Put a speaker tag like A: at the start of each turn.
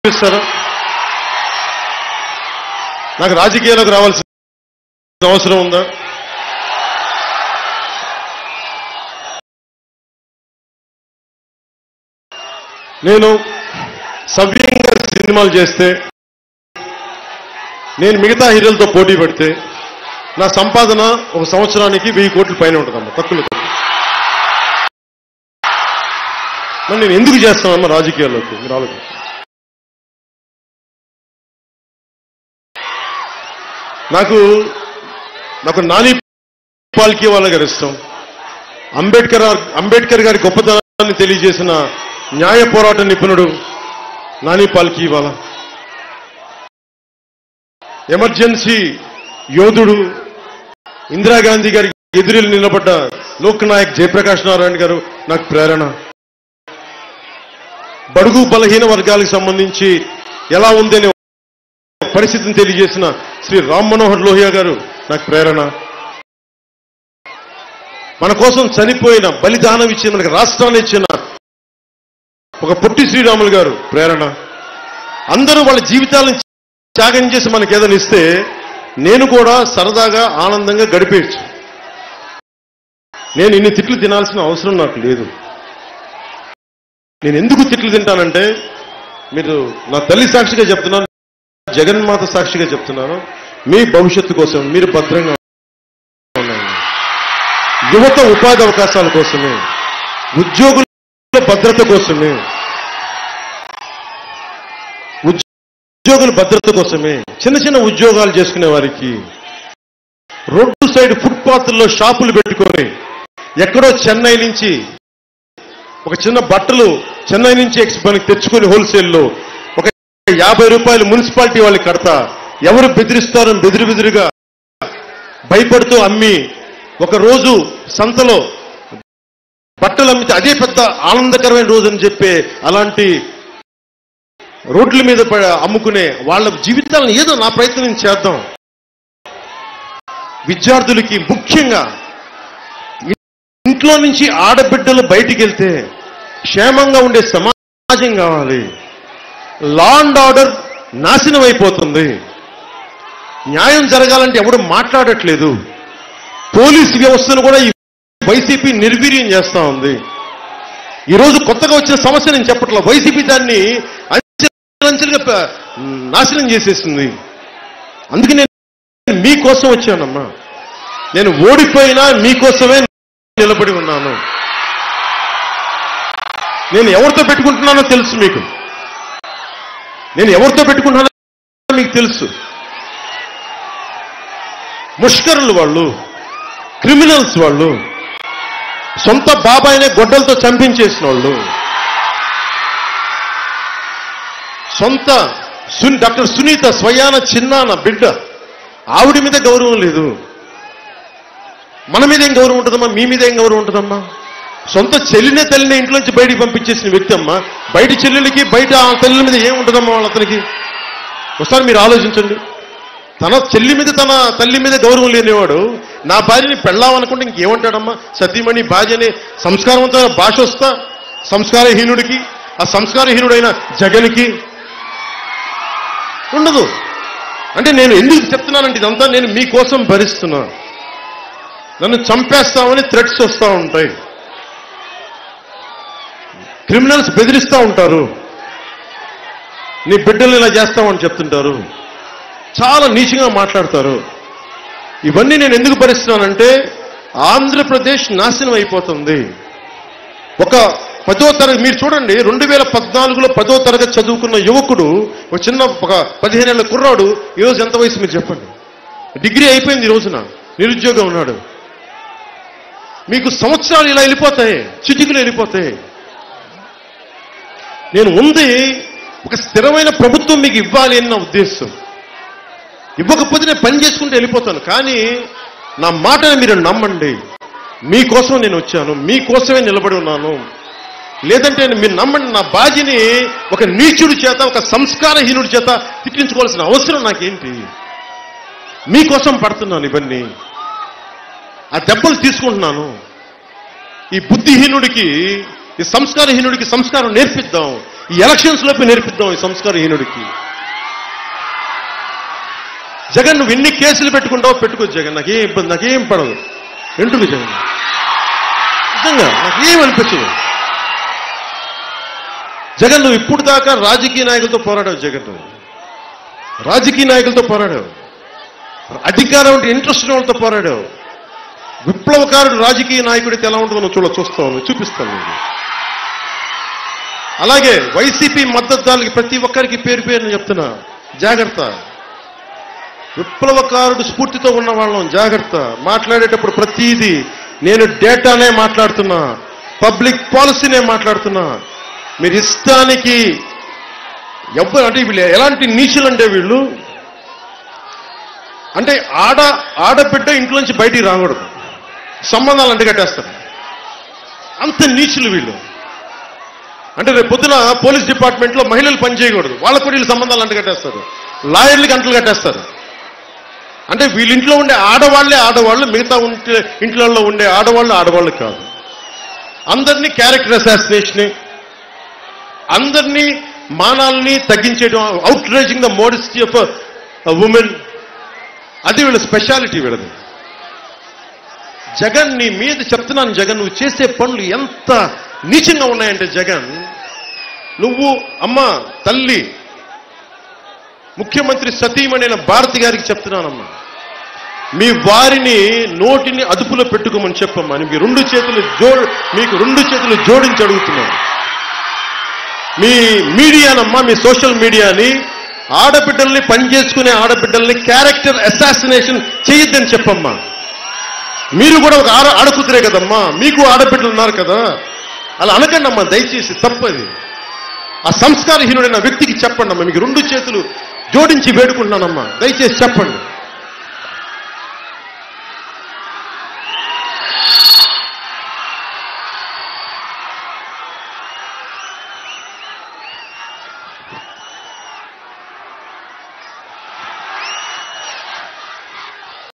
A: చూపిస్తారా నాకు రాజకీయాలకు రావాల్సిన అవసరం ఉందా నేను సవ్యంగా సినిమాలు చేస్తే నేను మిగతా హీరోలతో పోటీ పడితే నా సంపాదన ఒక సంవత్సరానికి వెయ్యి కోట్ల పైన ఉంటుందమ్మా తక్కువ తక్కువ మరి నేను ఎందుకు చేస్తానమ్మా రాజకీయాల్లోకి మీరు ఆలోచించండి నాకు నాకు నాని పాల్కి వాళ్ళ గారి ఇష్టం అంబేద్కర్ అంబేద్కర్ గారి గొప్పతనాన్ని తెలియజేసిన న్యాయ పోరాట నిపుణుడు నాని పాల్కి వాళ్ళ ఎమర్జెన్సీ యోధుడు ఇందిరాగాంధీ గారికి ఎదురెళ్ళి నిలబడ్డ లోక్ నాయక్ జయప్రకాష్ నారాయణ గారు నాకు ప్రేరణ బడుగు బలహీన వర్గాలకు సంబంధించి ఎలా ఉందనే పరిస్థితిని తెలియజేసిన శ్రీ రామ్ మనోహర్ లోహియా గారు నాకు ప్రేరణ మన కోసం చనిపోయిన బలిదానం ఇచ్చిన మనకి రాష్ట్రాన్ని ఇచ్చిన ఒక పొట్టి శ్రీరాములు గారు ప్రేరణ అందరూ వాళ్ళ జీవితాలను త్యాగం చేసి మనకి ఏదైనా ఇస్తే నేను కూడా సరదాగా ఆనందంగా గడిపేయచ్చు నేను ఇన్ని తిట్లు తినాల్సిన అవసరం నాకు లేదు నేను ఎందుకు తిట్లు తింటానంటే మీరు నా తల్లి సాక్షిగా చెప్తున్నాను జగన్మాత సాక్షిగా చెప్తున్నాను మీ భవిష్యత్తు కోసం మీరు భద్రంగా ఉండండి యువత ఉపాధి అవకాశాల కోసమే ఉద్యోగుల భద్రత కోసమే ఉద్యోగుల భద్రత కోసమే చిన్న చిన్న ఉద్యోగాలు చేసుకునే వారికి రోడ్డు సైడ్ ఫుట్పాత్ల్లో షాపులు పెట్టుకొని ఎక్కడో చెన్నై నుంచి ఒక చిన్న బట్టలు చెన్నై నుంచి ఎక్స్ మనకి తెచ్చుకొని హోల్సేల్లో ఒక యాభై రూపాయలు మున్సిపాలిటీ వాళ్ళకి కడతా ఎవరు బెదిరిస్తారని బెదిరి బెదిరిగా భయపడుతూ అమ్మి ఒక రోజు సంతలో బట్టలు అమ్మితే అదే పెద్ద ఆనందకరమైన రోజు అని చెప్పే అలాంటి రోడ్ల మీద ప- అమ్ముకునే వాళ్ళ జీవితాలను ఏదో నా ప్రయత్నం నేను చేద్దాం విద్యార్థులకి ముఖ్యంగా ఇంట్లో నుంచి ఆడబిడ్డలు బయటికి వెళ్తే క్షేమంగా ఉండే సమాజం కావాలి లా అండ్ ఆర్డర్ నాశనం అయిపోతుంది న్యాయం జరగాలంటే ఎవడు మాట్లాడట్లేదు పోలీసు వ్యవస్థను కూడా ఈ వైసీపీ నిర్వీర్యం చేస్తా ఉంది ఈరోజు కొత్తగా వచ్చిన సమస్య నేను చెప్పట్లా వైసీపీ దాన్ని అంచెలంచెలుగా ప- నాశనం చేసేసింది అందుకే నేను మీకోసం వచ్చానమ్మా నేను ఓడిపోయినా మీకోసమే నిలబడి ఉన్నాను నేను ఎవరితో పెట్టుకుంటున్నానో తెలుసు మీకు నేను ఎవరితో పెట్టుకుంటున్నానో మీకు తెలుసు ముష్కరులు వాళ్ళు క్రిమినల్స్ వాళ్ళు సొంత బాబాయినే గొడ్డలతో చంపించేసిన వాళ్ళు సొంత సున్ డాక్టర్ సునీత స్వయాన చిన్నాన బిడ్డ ఆవిడ మీద గౌరవం లేదు మన మీద ఏం గౌరవం ఉంటుందమ్మా మీ మీద ఏం గౌరవం ఉంటుందమ్మా సొంత చెల్లినే తల్లిని ఇంట్లోంచి బయటికి పంపించేసిన వ్యక్తి అమ్మా బయట చెల్లెలకి బయట ఆ తల్లి మీద ఏం ఉంటుందమ్మా వాళ్ళ అతనికి ఒకసారి మీరు ఆలోచించండి తన చెల్లి మీద తన తల్లి మీద గౌరవం లేనివాడు నా భార్యని పెళ్ళామనుకుంటే ఇంకేమంటాడమ్మా సతీమణి భార్య అనే సంస్కారవంతమైన భాష వస్తా సంస్కారహీనుడికి ఆ సంస్కారహీనుడైన జగన్కి ఉండదు అంటే నేను ఎందుకు చెప్తున్నానంటే ఇదంతా నేను మీకోసం భరిస్తున్నా నన్ను చంపేస్తామని థ్రెట్స్ వస్తూ ఉంటాయి క్రిమినల్స్ బెదిరిస్తూ ఉంటారు నీ బిడ్డలు ఇలా చేస్తామని చెప్తుంటారు చాలా నీచంగా మాట్లాడతారు ఇవన్నీ నేను ఎందుకు భరిస్తున్నానంటే ఆంధ్రప్రదేశ్ నాశనం అయిపోతుంది ఒక పదో తరగతి మీరు చూడండి రెండు వేల పద్నాలుగులో పదో తరగతి చదువుకున్న యువకుడు ఒక చిన్న ఒక పదిహేనేళ్ల కుర్రాడు ఈరోజు ఎంత వయసు మీరు చెప్పండి డిగ్రీ అయిపోయింది ఈ రోజున నిరుద్యోగం ఉన్నాడు మీకు సంవత్సరాలు ఇలా వెళ్ళిపోతాయి చిటికలు వెళ్ళిపోతాయి నేను ఉంది ఒక స్థిరమైన ప్రభుత్వం మీకు ఇవ్వాలి అని నా ఉద్దేశం ఇవ్వకపోతే నేను పని చేసుకుంటూ వెళ్ళిపోతాను కానీ నా మాటని మీరు నమ్మండి మీకోసం నేను వచ్చాను మీకోసమే నిలబడి ఉన్నాను లేదంటే మీరు నమ్మండి నా బాధ్యని ఒక నీచుడి చేత ఒక సంస్కారహీనుడి చేత తిట్టించుకోవాల్సిన అవసరం నాకేంటి మీకోసం పడుతున్నాను ఇవన్నీ ఆ దెబ్బలు తీసుకుంటున్నాను ఈ బుద్ధిహీనుడికి ఈ సంస్కారహీనుడికి సంస్కారం నేర్పిద్దాం ఈ ఎలక్షన్స్ లోపే నేర్పిద్దాం ఈ సంస్కారహీనుడికి జగన్ నువ్వు ఎన్ని కేసులు పెట్టుకుంటావో పెట్టుకో జగన్ నాకేం ఇబ్బంది నాకేం పడదు ఎందుకు జగన్ నిజంగా నాకేం అనిపించదు జగన్ నువ్వు ఇప్పుడు దాకా రాజకీయ నాయకులతో పోరాడావు జగన్ నువ్వు రాజకీయ నాయకులతో పోరాడావు అధికారం అంటే ఇంట్రెస్ట్ ఉన్న వాళ్ళతో పోరాడావు విప్లవకారుడు రాజకీయ నాయకుడితే ఎలా ఉంటుందో నువ్వు చూడ చూస్తావు చూపిస్తాను నేను అలాగే వైసీపీ మద్దతుదారులకి ప్రతి ఒక్కరికి పేరు పేరుని చెప్తున్నా జాగ్రత్త విప్లవకారుడు స్ఫూర్తితో ఉన్న వాళ్ళం జాగ్రత్త మాట్లాడేటప్పుడు ప్రతిదీ నేను డేటానే మాట్లాడుతున్నా పబ్లిక్ పాలసీనే మాట్లాడుతున్నా మీరు ఇష్టానికి ఎవ్వరు అంటే వీళ్ళు ఎలాంటి నీచులు అంటే వీళ్ళు అంటే ఆడ ఆడబిడ్డ ఇంట్లోంచి బయటికి రాకూడదు సంబంధాలు అంటగట్టేస్తారు అంత నీచులు వీళ్ళు అంటే రేపు పొద్దున పోలీస్ డిపార్ట్మెంట్లో మహిళలు పనిచేయకూడదు వాళ్ళకు కూడా వీళ్ళు సంబంధాలు అంటగట్టేస్తారు లాయర్లకి అంటలు కట్టేస్తారు అంటే వీళ్ళ ఇంట్లో ఉండే ఆడవాళ్లే ఆడవాళ్ళు మిగతా ఉంటే ఇంట్లో ఉండే ఆడవాళ్ళు ఆడవాళ్ళు కాదు అందరినీ క్యారెక్టర్ అసాసినేషన్ అందరినీ మానాల్ని తగ్గించేయడం outraging the modesty of women అది వీళ్ళ స్పెషాలిటీ వీళ్ళది జగన్ నీ మీద చెప్తున్నాను జగన్ నువ్వు చేసే పనులు ఎంత నీచంగా ఉన్నాయంటే జగన్ నువ్వు అమ్మ తల్లి ముఖ్యమంత్రి సతీమణైన భారతి గారికి చెప్తున్నానమ్మా మీ వారిని నోటిని అదుపులో పెట్టుకోమని చెప్పమ్మా అని మీ రెండు చేతులు జో మీకు రెండు చేతులు జోడించి అడుగుతున్నాను మీ మీడియానమ్మా మీ సోషల్ మీడియాని ఆడబిడ్డల్ని పనిచేసుకునే ఆడబిడ్డల్ని క్యారెక్టర్ అసాసినేషన్ చేయొద్దని చెప్పమ్మా మీరు కూడా ఒక ఆడ ఆడకూతురే కదమ్మా మీకు ఆడబిడ్డలు ఉన్నారు కదా అలా అనకండి అమ్మా దయచేసి తప్పది ఆ సంస్కారహీనుడైన వ్యక్తికి చెప్పండి అమ్మా మీకు రెండు చేతులు జోడించి వేడుకుంటున్నానమ్మా దయచేసి చెప్పండి